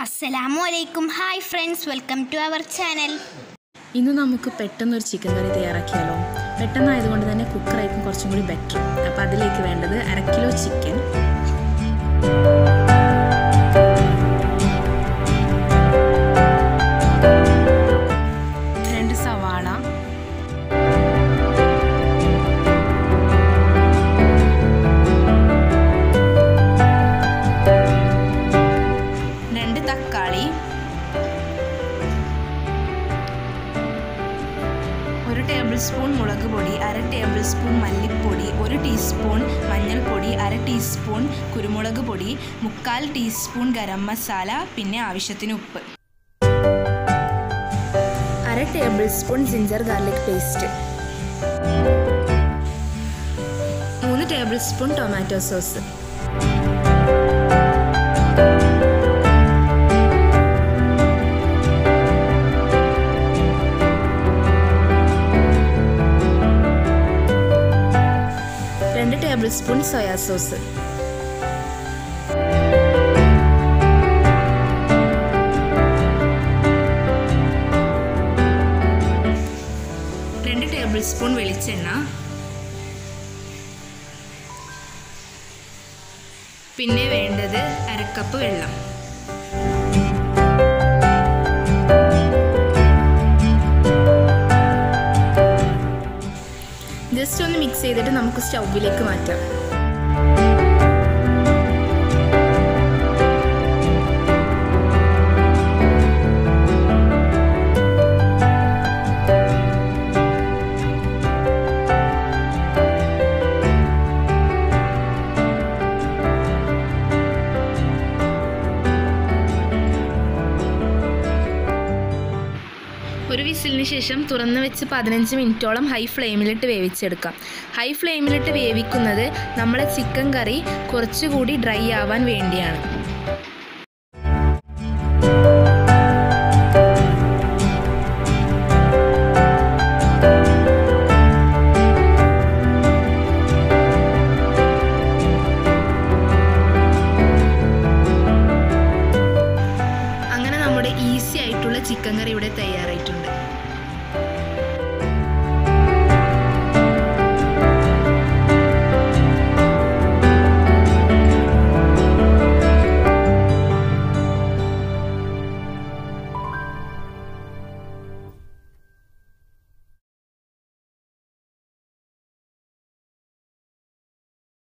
അസ്സലാമു അലൈക്കും hi friends welcome to our channel ഇന്ന് നമുക്ക് പെട്ടെന്നൊരു ചിക്കൻ കറി തയ്യാറാക്കിയാലോ പെട്ടെന്നായതുകൊണ്ട് തന്നെ കുക്കറായിരിക്കും കുറച്ചും കൂടി ബെറ്റർ അപ്പോൾ അതിലേക്ക് വേണ്ടത് അര കിലോ ചിക്കൻ രണ്ട് സവാള രണ്ട് തക്കാളി ഒരു ടേബിൾ സ്പൂൺ മുളക് പൊടി അര ടേബിൾ സ്പൂൺ മല്ലിപ്പൊടി ഒരു ടീസ്പൂൺ മഞ്ഞൾപ്പൊടി അര ടീസ്പൂൺ കുരുമുളക് പൊടി മുക്കാൽ ടീസ്പൂൺ ഗരം മസാല പിന്നെ ആവശ്യത്തിന് ഉപ്പ് അര table spoon ginger garlic paste മൂന്ന് ടേബിൾ സ്പൂൺ ടൊമാറ്റോ സോസ് രണ്ട് ടേബിൾ സ്പൂൺ സോയാ സോസ് രണ്ട് ടേബിൾ സ്പൂൺ വെളിച്ചെണ്ണ പിന്നെ വേണ്ടത് അരക്കപ്പ് വെള്ളം ജസ്റ്റ് ഒന്ന് മിക്സ് ചെയ്തിട്ട് നമുക്ക് സ്റ്റൗവിലേക്ക് മാറ്റാം ഒരു വിസിലിന് ശേഷം തുറന്ന് വെച്ച് പതിനഞ്ച് മിനിറ്റോളം ഹൈ ഫ്ലെയിമിലിട്ട് വേവിച്ചെടുക്കാം ഹൈ ഫ്ലെയിമിലിട്ട് വേവിക്കുന്നത് നമ്മളെ ചിക്കൻ കറി കുറച്ചുകൂടി ഡ്രൈ ആവാൻ വേണ്ടിയാണ്